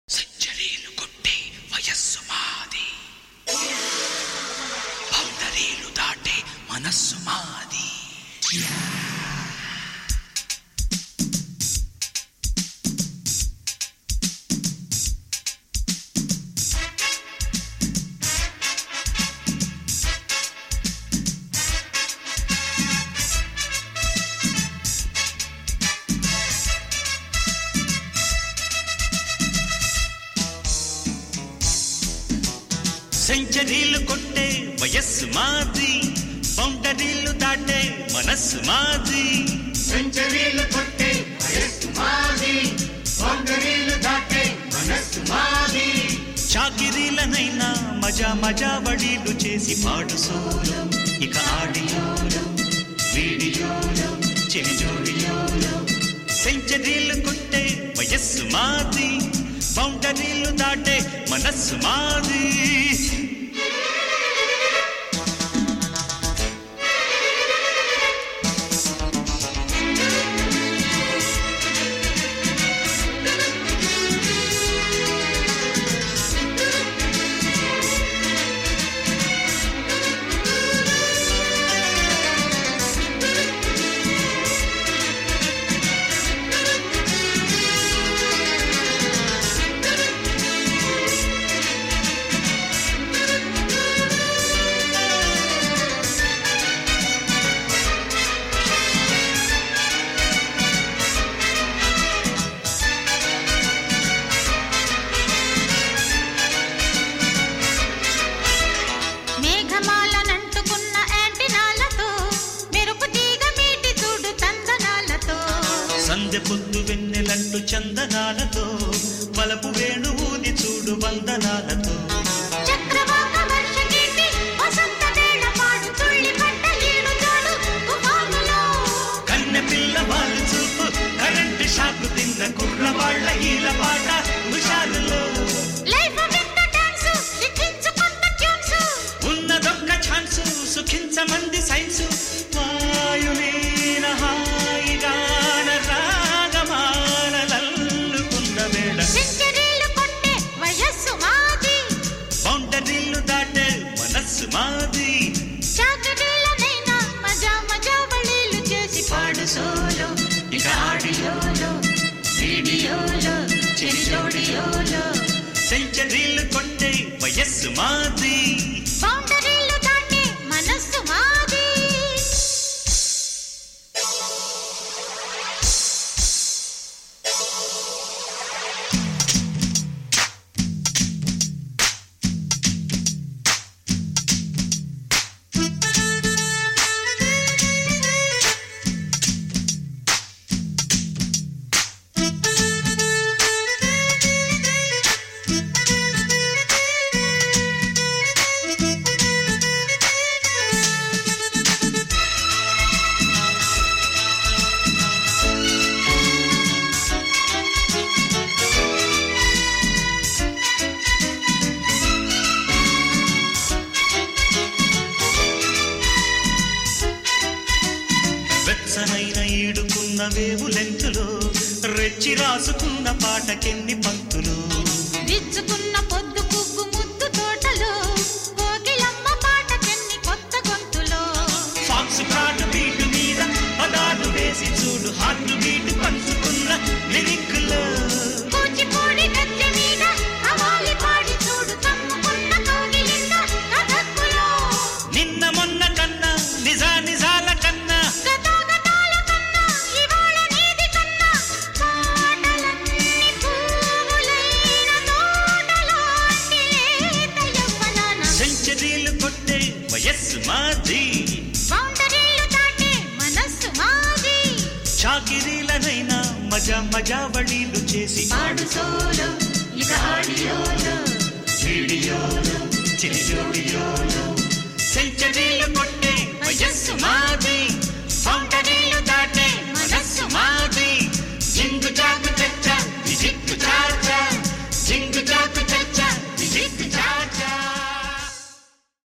సెంచరీలు కొట్టే వయస్సు మాది బౌండరీలు దాటే మనస్సు మాది సెంచరీలు కొట్టే వయస్సు మాది బౌండరీలు దాటే మనస్సు మాది సెంచరీలు కొట్టే వయస్సు మాది బౌండరీలు దాటే మనస్సు మాది చాకిరీలనైనా మజా మజా వడీలు చేసి పాడు సోలో ఇక ఆడియోలో వీడియోలో చెవిజోడియోలో సెంచరీలు కొట్టే వయస్సు మాది బౌండరీలు దాటే మనస్సు మాది మేఘమాలనంటుకున్న యాంటినాలతో మెరుపు తీగ మీటి చూడు చందనాలతో సంధ్య పొద్దు వెన్నెలంటు చందనాలతో వలపు వేణు ఊది చూడు వందనాలతో చక్రవాక వర్షగీతి వసంత వేళ పాడు తుళ్ళి పడ్డ ఈడు చూడు తుఫానులో కన్నె పిల్ల వాళ్ళు చూపు కరెంటు షాకు తిన్న కుర్రవాళ్ళ ఈల పాట హుషారులో లైఫ్ విత్ డాన్స్ లిఖించుకున్న ట్యూన్స్ ఉన్నదొక్క ఛాన్సు సుఖించమంది సైన్సు వాయులీన హాయిగాన రాగమాలల్లుకున్న వేళ సెంచరీలు కొట్టే వయస్సు మాది బౌండరీలు దాటే మనస్సు మాది చాకరీలనైనా మజా మజా వళీలు చేసి పాడు సోలో ఇక ఆడియోలో వీడియోలో చెరిలోడియోలో సెంచరీలు కొట్టే వయస్సు మాది బౌండరీలు దాటే మనస్సు మాది వెచ్చనైన ఈడుకున్న వేవు లెంతులో రెచ్చి రాసుకున్న పాటకెన్ని పంక్తులు విచ్చుకున్న పొద్దు పువ్వు ముద్దు తోటలో కోకిలమ్మ పాటకెన్ని కొత్త గొంతులో ఫాక్స్ ప్రాటు బీటు మీద పదాలు వేసి చూడు హార్ట్ బీటు పంచుకున్న లిరిక్లో కూచిపూడి గద్దె మీద హవాలి పాడి చూడు తమ్ముకున్న కోగిలింద కథక్కులో నిన్న మొన్న కన్నా నిజా నిజాల కన్నా గతాగతాల కన్నా ఇవాళ నీది కన్నా పాటలన్నీ పువ్వులైన తోటలాంటి లేత యవ్వనాన సెంచరీలు కొట్టే వయస్సు మాది బౌండరీలు దాటే మనస్సు మాది చాకిరీలనైనా మజా మజా వడీలు చేసి పాడు సోలో ఇక ఆడియోలో వీడియోలో చిరిజోడియోలో సెంచరీలు కొట్టే